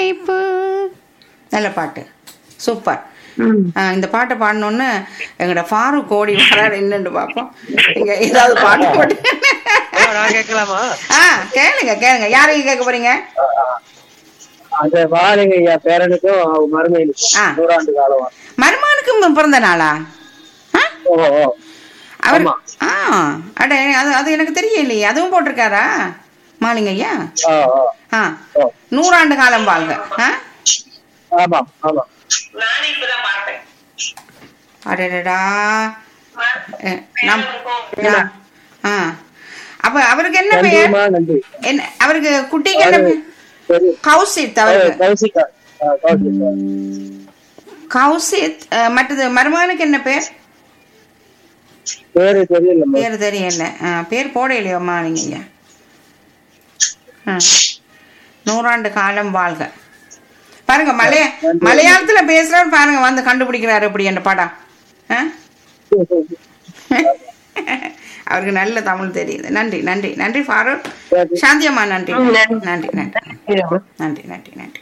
நினைப்பு நல்ல பாட்டு சூப்பர் ம். ஆ, இந்த பாட்டை பாடணுன்னு எங்கட ஃபாரூக் கோடி வராரு என்னன்னு பார்ப்போம் இங்க ஏதாவது பாட்டு போட்டு ஹலோ, நான் கேட்கலாமா ஆ கேளுங்க கேளுங்க யாரையும் கேட்க போறீங்க அந்த வாழைங்க ஐயா பேரனுக்கும் அவங்க மருமையிலுக்கும் ஆ. நூறாண்டு காலம் வா- மருமகனுக்கும் பிறந்த நாளா ஆ? ஓ ஓ அவர் ஆமா. ஆ அட அது அது எனக்கு தெரியலையே அதுவும் போட்டிருக்காரா மாலிங்க ஐயா ஆ ஆ ஆ ஓ நூறாண்டு காலம் வாழ்க ஆ ஆமாம் ஆமாம் அடடடா அ, நம் ஆ. ஆ அப்ப அவருக்கு என்ன பெயர் நன்றிமா நன்றி என்ன அவருக்கு குட்டிக்கு என்ன பெயர் சரி கௌசித் அவருக்கு கௌசிகா ஆ, கௌசிகா கௌசித் அ, மற்றது மருமகனுக்கு என்ன பேர் பேரு தெரியல பேர் தெரியல ஆ, பேர் போட இல்லையோம்மா நீங்க ஐயா ஆ. நூறாண்டு காலம் வாழ்க பாருங்க மலைய மலையாளத்துல பேசுறவர் பாருங்க வந்து கண்டுபிடிக்கிறாரு இப்படி என்ன படம் ஆ? அவருக்கு நல்ல தமிழ் தெரியுது நன்றி நன்றி நன்றி ஃபாரூக் சாந்தியம்மா நன்றி நன்றி நன்றி நன்றி நன்றி நன்றி